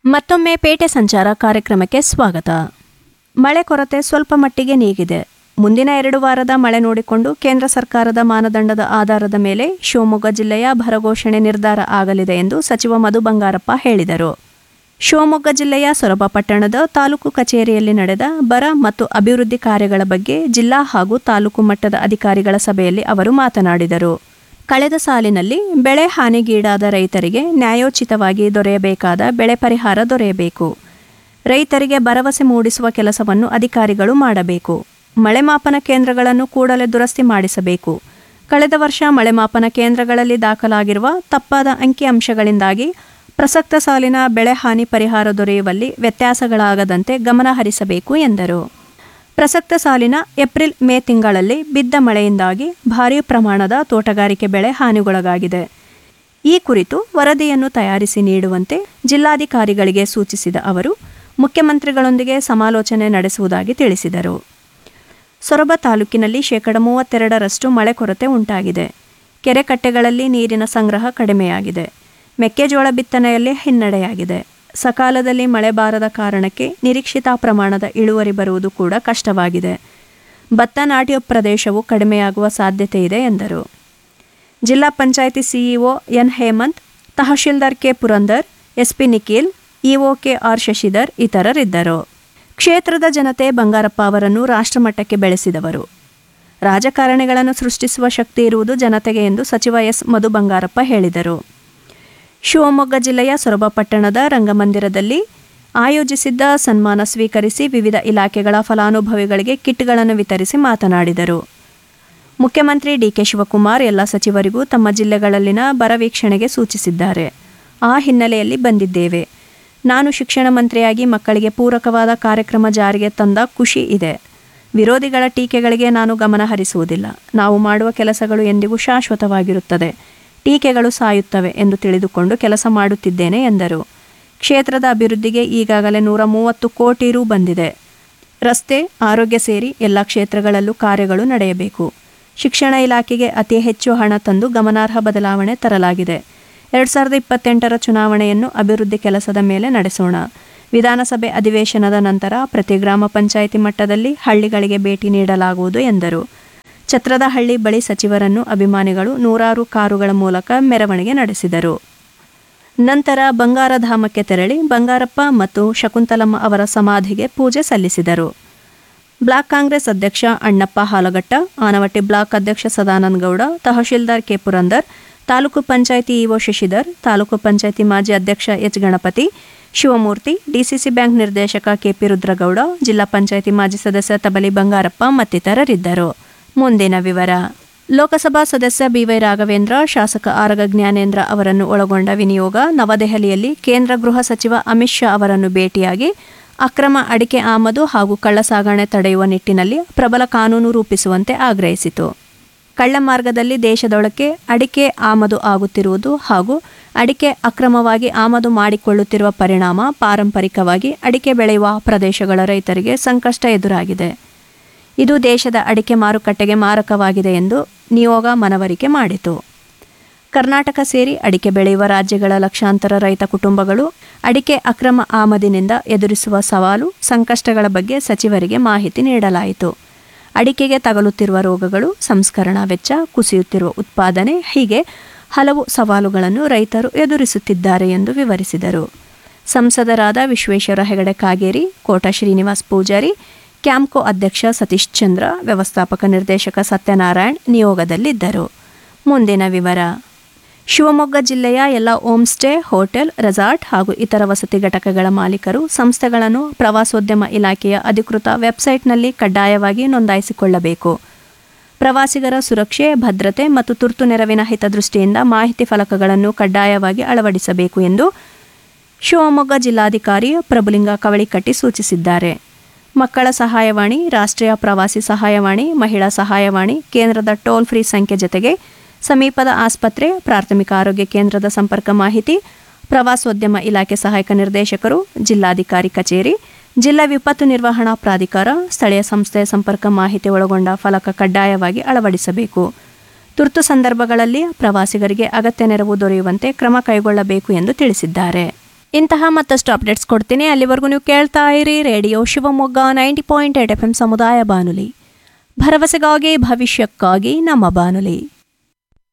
ಮತ್ತೊಮ್ಮೆ ಪೇಟೆ ಸಂಚಾರ ಕಾರ್ಯಕ್ರಮಕ್ಕೆ ಸ್ವಾಗತ ಮಳೆ ಕೊರತೆ ಸ್ವಲ್ಪ ಮಟ್ಟಿಗೆ ನೀಗಿದೆ ಮುಂದಿನ ಎರಡು ವಾರದ ಮಳೆ ನೋಡಿಕೊಂಡು ಕೇಂದ್ರ ಸರ್ಕಾರದ ಮಾನದಂಡದ ಆಧಾರದ ಮೇಲೆ ಶಿವಮೊಗ್ಗ ಜಿಲ್ಲೆಯ ಭರಘೋಷಣೆ ನಿರ್ಧಾರ ಆಗಲಿದೆ ಎಂದು ಸಚಿವ ಮಧು ಬಂಗಾರಪ್ಪ ಹೇಳಿದರು ಶಿವಮೊಗ್ಗ ಜಿಲ್ಲೆಯ ಸೊರಬ ಪಟ್ಟಣದ ತಾಲೂಕು ಕಚೇರಿಯಲ್ಲಿ ನಡೆದ ಬರ ಮತ್ತು ಅಭಿವೃದ್ಧಿ ಕಾರ್ಯಗಳ ಬಗ್ಗೆ ಜಿಲ್ಲಾ ಹಾಗೂ ತಾಲೂಕು ಮಟ್ಟದ ಅಧಿಕಾರಿಗಳ ಸಭೆಯಲ್ಲಿ ಅವರು ಮಾತನಾಡಿದರು ಕಳೆದ ಸಾಲಿನಲ್ಲಿ ಬೆಳೆ ಹಾನಿಗೀಡಾದ ರೈತರಿಗೆ ನ್ಯಾಯೋಚಿತವಾಗಿ ದೊರೆಯಬೇಕಾದ ಬೆಳೆ ಪರಿಹಾರ ದೊರೆಯಬೇಕು ರೈತರಿಗೆ ಭರವಸೆ ಮೂಡಿಸುವ ಕೆಲಸವನ್ನು ಅಧಿಕಾರಿಗಳು ಮಾಡಬೇಕು ಮಳೆ ಮಾಪನ ಕೇಂದ್ರಗಳನ್ನು ಕೂಡಲೇ ದುರಸ್ತಿ ಮಾಡಿಸಬೇಕು ಕಳೆದ ವರ್ಷ ಮಳೆ ಮಾಪನ ಕೇಂದ್ರಗಳಲ್ಲಿ ದಾಖಲಾಗಿರುವ ತಪ್ಪಾದ ಅಂಕಿಅಂಶಗಳಿಂದಾಗಿ ಪ್ರಸಕ್ತ ಸಾಲಿನ ಬೆಳೆ ಹಾನಿ ಪರಿಹಾರ ದೊರೆಯುವಲ್ಲಿ ವ್ಯತ್ಯಾಸಗಳಾಗದಂತೆ ಗಮನ ಹರಿಸಬೇಕು ಎಂದರು ಪ್ರಸಕ್ತ ಸಾಲಿನ ಏಪ್ರಿಲ್ ಮೇ ತಿಂಗಳಲ್ಲಿ ಬಿದ್ದ ಮಳೆಯಿಂದಾಗಿ ಭಾರೀ ಪ್ರಮಾಣದ ತೋಟಗಾರಿಕೆ ಬೆಳೆ ಹಾನಿಗೊಳಗಾಗಿದೆ ಈ ಕುರಿತು ವರದಿಯನ್ನು ತಯಾರಿಸಿ ನೀಡುವಂತೆ ಜಿಲ್ಲಾಧಿಕಾರಿಗಳಿಗೆ ಸೂಚಿಸಿದ ಅವರು ಮುಖ್ಯಮಂತ್ರಿಗಳೊಂದಿಗೆ ಸಮಾಲೋಚನೆ ನಡೆಸುವುದಾಗಿ ತಿಳಿಸಿದರು ಸೊರಬ ತಾಲೂಕಿನಲ್ಲಿ ಶೇಕಡ ಮೂವತ್ತೆರಡರಷ್ಟು ಮಳೆ ಕೊರತೆ ಉಂಟಾಗಿದೆ ಕೆರೆ ಕಟ್ಟೆಗಳಲ್ಲಿ ನೀರಿನ ಸಂಗ್ರಹ ಕಡಿಮೆಯಾಗಿದೆ ಮೆಕ್ಕೆಜೋಳ ಬಿತ್ತನೆಯಲ್ಲಿ ಹಿನ್ನಡೆಯಾಗಿದೆ ಸಕಾಲದಲ್ಲಿ ಮಳೆ ಬಾರದ ಕಾರಣಕ್ಕೆ ನಿರೀಕ್ಷಿತ ಪ್ರಮಾಣದ ಇಳುವರಿ ಬರುವುದು ಕೂಡ ಕಷ್ಟವಾಗಿದೆ ಭತ್ತ ನಾಟ್ಯ ಪ್ರದೇಶವು ಕಡಿಮೆಯಾಗುವ ಸಾಧ್ಯತೆ ಇದೆ ಎಂದರು ಜಿಲ್ಲಾ ಪಂಚಾಯಿತಿ ಸಿಇಒ ಎನ್ ಹೇಮಂತ್ ತಹಶೀಲ್ದಾರ್ K Purandar SP Nikhil EO K R Shashidhar ಇತರರಿದ್ದರು ಕ್ಷೇತ್ರದ ಜನತೆ ಬಂಗಾರಪ್ಪ ಅವರನ್ನು ರಾಷ್ಟ್ರಮಟ್ಟಕ್ಕೆ ಬೆಳೆಸಿದವರು ರಾಜಕಾರಣಿಗಳನ್ನು ಸೃಷ್ಟಿಸುವ ಶಕ್ತಿ ಇರುವುದು ಜನತೆಗೆ ಎಂದು ಸಚಿವ ಎಸ್ ಮಧು ಬಂಗಾರಪ್ಪ ಹೇಳಿದರು ಶಿವಮೊಗ್ಗ ಜಿಲ್ಲೆಯ ಸೊರಬ ಪಟ್ಟಣದ ರಂಗಮಂದಿರದಲ್ಲಿ ಆಯೋಜಿಸಿದ್ದ ಸನ್ಮಾನ ಸ್ವೀಕರಿಸಿ ವಿವಿಧ ಇಲಾಖೆಗಳ ಫಲಾನುಭವಿಗಳಿಗೆ ಕಿಟ್ಗಳನ್ನು ವಿತರಿಸಿ ಮಾತನಾಡಿದರು ಮುಖ್ಯಮಂತ್ರಿ ಡಿಕೆ ಶಿವಕುಮಾರ್ ಎಲ್ಲ ಸಚಿವರಿಗೂ ತಮ್ಮ ಜಿಲ್ಲೆಗಳಲ್ಲಿನ ಬರ ವೀಕ್ಷಣೆಗೆ ಸೂಚಿಸಿದ್ದಾರೆ ಆ ಹಿನ್ನೆಲೆಯಲ್ಲಿ ಬಂದಿದ್ದೇವೆ ನಾನು ಶಿಕ್ಷಣ ಮಂತ್ರಿಯಾಗಿ ಮಕ್ಕಳಿಗೆ ಪೂರಕವಾದ ಕಾರ್ಯಕ್ರಮ ಜಾರಿಗೆ ತಂದ ಖುಷಿ ಇದೆ ವಿರೋಧಿಗಳ ಟೀಕೆಗಳಿಗೆ ನಾನು ಗಮನ ಹರಿಸುವುದಿಲ್ಲ ನಾವು ಮಾಡುವ ಕೆಲಸಗಳು ಎಂದಿಗೂ ಶಾಶ್ವತವಾಗಿರುತ್ತದೆ ಟೀಕೆಗಳು ಸಾಯುತ್ತವೆ ಎಂದು ತಿಳಿದುಕೊಂಡು ಕೆಲಸ ಮಾಡುತ್ತಿದ್ದೇನೆ ಎಂದರು ಕ್ಷೇತ್ರದ ಅಭಿವೃದ್ಧಿಗೆ ಈಗಾಗಲೇ ನೂರ ಮೂವತ್ತು ಕೋಟಿ ರು ಬಂದಿದೆ ರಸ್ತೆ ಆರೋಗ್ಯ ಸೇರಿ ಎಲ್ಲ ಕ್ಷೇತ್ರಗಳಲ್ಲೂ ಕಾರ್ಯಗಳು ನಡೆಯಬೇಕು ಶಿಕ್ಷಣ ಇಲಾಖೆಗೆ ಅತಿ ಹೆಚ್ಚು ಹಣ ತಂದು ಗಮನಾರ್ಹ ಬದಲಾವಣೆ ತರಲಾಗಿದೆ ಎರಡು ಸಾವಿರದ ಇಪ್ಪತ್ತೆಂಟರ ಚುನಾವಣೆಯನ್ನು ಅಭಿವೃದ್ಧಿ ಕೆಲಸದ ಮೇಲೆ ನಡೆಸೋಣ ವಿಧಾನಸಭೆ ಅಧಿವೇಶನದ ನಂತರ ಪ್ರತಿ ಗ್ರಾಮ ಪಂಚಾಯಿತಿ ಮಟ್ಟದಲ್ಲಿ ಹಳ್ಳಿಗಳಿಗೆ ಭೇಟಿ ನೀಡಲಾಗುವುದು ಎಂದರು ಛತ್ರದಹಳ್ಳಿ ಬಳಿ ಸಚಿವರನ್ನು ಅಭಿಮಾನಿಗಳು ನೂರಾರು ಕಾರುಗಳ ಮೂಲಕ ಮೆರವಣಿಗೆ ನಡೆಸಿದರು ನಂತರ ಬಂಗಾರಧಾಮಕ್ಕೆ ತೆರಳಿ ಬಂಗಾರಪ್ಪ ಮತ್ತು ಶಕುಂತಲಮ್ಮ ಅವರ ಸಮಾಧಿಗೆ ಪೂಜೆ ಸಲ್ಲಿಸಿದರು ಬ್ಲಾಕ್ ಕಾಂಗ್ರೆಸ್ ಅಧ್ಯಕ್ಷ ಅಣ್ಣಪ್ಪ ಹಾಲಗಟ್ಟ ಆನವಟ್ಟಿ ಬ್ಲಾಕ್ ಅಧ್ಯಕ್ಷ ಸದಾನಂದ ಗೌಡ ತಹಶೀಲ್ದಾರ್ ಕೆ ಪುರಂದರ್ ತಾಲೂಕು ಪಂಚಾಯಿತಿ ಇಒ ಶಶಿಧರ್ ತಾಲೂಕು ಪಂಚಾಯಿತಿ ಮಾಜಿ ಅಧ್ಯಕ್ಷ H Ganapathi Shivamurthy DCC bank ನಿರ್ದೇಶಕ ಕೆಪಿ ರುದ್ರಗೌಡ ಜಿಲ್ಲಾ ಪಂಚಾಯಿತಿ ಮಾಜಿ ಸದಸ್ಯ ತಬಲಿ ಬಂಗಾರಪ್ಪ ಮತ್ತಿತರರಿದ್ದರು ಮುಂದಿನ ವಿವರ ಲೋಕಸಭಾ ಸದಸ್ಯ ಬಿವೈ ರಾಘವೇಂದ್ರ ಶಾಸಕ ಆರಗ ಜ್ಞಾನೇಂದ್ರ ಅವರನ್ನು ಒಳಗೊಂಡ ವಿನಿಯೋಗ ನವದೆಹಲಿಯಲ್ಲಿ ಕೇಂದ್ರ ಗೃಹ ಸಚಿವ ಅಮಿತ್ ಶಾ ಅವರನ್ನು ಭೇಟಿಯಾಗಿ ಅಕ್ರಮ ಅಡಿಕೆ ಆಮದು ಹಾಗೂ ಕಳ್ಳಸಾಗಣೆ ತಡೆಯುವ ನಿಟ್ಟಿನಲ್ಲಿ ಪ್ರಬಲ ಕಾನೂನು ರೂಪಿಸುವಂತೆ ಆಗ್ರಹಿಸಿತು ಕಳ್ಳ ಮಾರ್ಗದಲ್ಲಿ ದೇಶದೊಳಕ್ಕೆ ಅಡಿಕೆ ಆಮದು ಆಗುತ್ತಿರುವುದು ಹಾಗೂ ಅಡಿಕೆ ಅಕ್ರಮವಾಗಿ ಆಮದು ಮಾಡಿಕೊಳ್ಳುತ್ತಿರುವ ಪರಿಣಾಮ ಪಾರಂಪರಿಕವಾಗಿ ಅಡಿಕೆ ಬೆಳೆಯುವ ಪ್ರದೇಶಗಳ ರೈತರಿಗೆ ಸಂಕಷ್ಟ ಎದುರಾಗಿದೆ ಇದು ದೇಶದ ಅಡಿಕೆ ಮಾರುಕಟ್ಟೆಗೆ ಮಾರಕವಾಗಿದೆ ಎಂದು ನಿಯೋಗ ಮನವರಿಕೆ ಮಾಡಿತು ಕರ್ನಾಟಕ ಸೇರಿ ಅಡಿಕೆ ಬೆಳೆಯುವ ರಾಜ್ಯಗಳ ಲಕ್ಷಾಂತರ ರೈತ ಕುಟುಂಬಗಳು ಅಡಿಕೆ ಅಕ್ರಮ ಆಮದಿನಿಂದ ಎದುರಿಸುವ ಸವಾಲು ಸಂಕಷ್ಟಗಳ ಬಗ್ಗೆ ಸಚಿವರಿಗೆ ಮಾಹಿತಿ ನೀಡಲಾಯಿತು ಅಡಿಕೆಗೆ ತಗಲುತ್ತಿರುವ ರೋಗಗಳು ಸಂಸ್ಕರಣಾ ವೆಚ್ಚ ಕುಸಿಯುತ್ತಿರುವ ಉತ್ಪಾದನೆ ಹೀಗೆ ಹಲವು ಸವಾಲುಗಳನ್ನು ರೈತರು ಎದುರಿಸುತ್ತಿದ್ದಾರೆ ಎಂದು ವಿವರಿಸಿದರು ಸಂಸದರಾದ ವಿಶ್ವೇಶ್ವರ ಹೆಗಡೆ ಕಾಗೇರಿ ಕೋಟ ಶ್ರೀನಿವಾಸ್ ಪೂಜಾರಿ ಕ್ಯಾಂಪ್ಕೋ ಅಧ್ಯಕ್ಷ ಸತೀಶ್ ಚಂದ್ರ ವ್ಯವಸ್ಥಾಪಕ ನಿರ್ದೇಶಕ ಸತ್ಯನಾರಾಯಣ್ ನಿಯೋಗದಲ್ಲಿದ್ದರು ಮುಂದಿನ ವಿವರ ಶಿವಮೊಗ್ಗ ಜಿಲ್ಲೆಯ ಎಲ್ಲ ಹೋಮ್ ಸ್ಟೇ ಹೋಟೆಲ್ ರೆಸಾರ್ಟ್ ಹಾಗೂ ಇತರ ವಸತಿ ಘಟಕಗಳ ಮಾಲೀಕರು ಸಂಸ್ಥೆಗಳನ್ನು ಪ್ರವಾಸೋದ್ಯಮ ಇಲಾಖೆಯ ಅಧಿಕೃತ ವೆಬ್ಸೈಟ್ನಲ್ಲಿ ಕಡ್ಡಾಯವಾಗಿ ನೋಂದಾಯಿಸಿಕೊಳ್ಳಬೇಕು ಪ್ರವಾಸಿಗರ ಸುರಕ್ಷೆ ಭದ್ರತೆ ಮತ್ತು ತುರ್ತು ನೆರವಿನ ಹಿತದೃಷ್ಟಿಯಿಂದ ಮಾಹಿತಿ ಫಲಕಗಳನ್ನು ಕಡ್ಡಾಯವಾಗಿ ಅಳವಡಿಸಬೇಕು ಎಂದು ಶಿವಮೊಗ್ಗ ಜಿಲ್ಲಾಧಿಕಾರಿ ಪ್ರಭುಲಿಂಗ ಕವಳಿಕಟ್ಟಿ ಸೂಚಿಸಿದ್ದಾರೆ ಮಕ್ಕಳ ಸಹಾಯವಾಣಿ ರಾಷ್ಟ್ರೀಯ ಪ್ರವಾಸಿ ಸಹಾಯವಾಣಿ ಮಹಿಳಾ ಸಹಾಯವಾಣಿ ಕೇಂದ್ರದ ಟೋಲ್ ಫ್ರೀ ಸಂಖ್ಯೆ ಜೊತೆಗೆ ಸಮೀಪದ ಆಸ್ಪತ್ರೆ ಪ್ರಾಥಮಿಕ ಆರೋಗ್ಯ ಕೇಂದ್ರದ ಸಂಪರ್ಕ ಮಾಹಿತಿ ಪ್ರವಾಸೋದ್ಯಮ ಇಲಾಖೆ ಸಹಾಯಕ ನಿರ್ದೇಶಕರು ಜಿಲ್ಲಾಧಿಕಾರಿ ಕಚೇರಿ ಜಿಲ್ಲಾ ವಿಪತ್ತು ನಿರ್ವಹಣಾ ಪ್ರಾಧಿಕಾರ ಸ್ಥಳೀಯ ಸಂಸ್ಥೆಯ ಸಂಪರ್ಕ ಮಾಹಿತಿ ಒಳಗೊಂಡ ಫಲಕ ಕಡ್ಡಾಯವಾಗಿ ಅಳವಡಿಸಬೇಕು ತುರ್ತು ಸಂದರ್ಭಗಳಲ್ಲಿ ಪ್ರವಾಸಿಗರಿಗೆ ಅಗತ್ಯ ನೆರವು ದೊರೆಯುವಂತೆ ಕ್ರಮ ಕೈಗೊಳ್ಳಬೇಕು ಎಂದು ತಿಳಿಸಿದ್ದಾರೆ ಇಂತಹ ಮತ್ತಷ್ಟು ಅಪ್ಡೇಟ್ಸ್ ಕೊಡ್ತೀನಿ ಅಲ್ಲಿವರೆಗೂ ನೀವು ಕೇಳ್ತಾ ಇರಿ radio Shivamogga ninety point eight F M ಸಮುದಾಯ ಬಾನುಲಿ ಭರವಸೆಗಾಗಿ ಭವಿಷ್ಯಕ್ಕಾಗಿ ನಮ್ಮ ಬಾನುಲಿ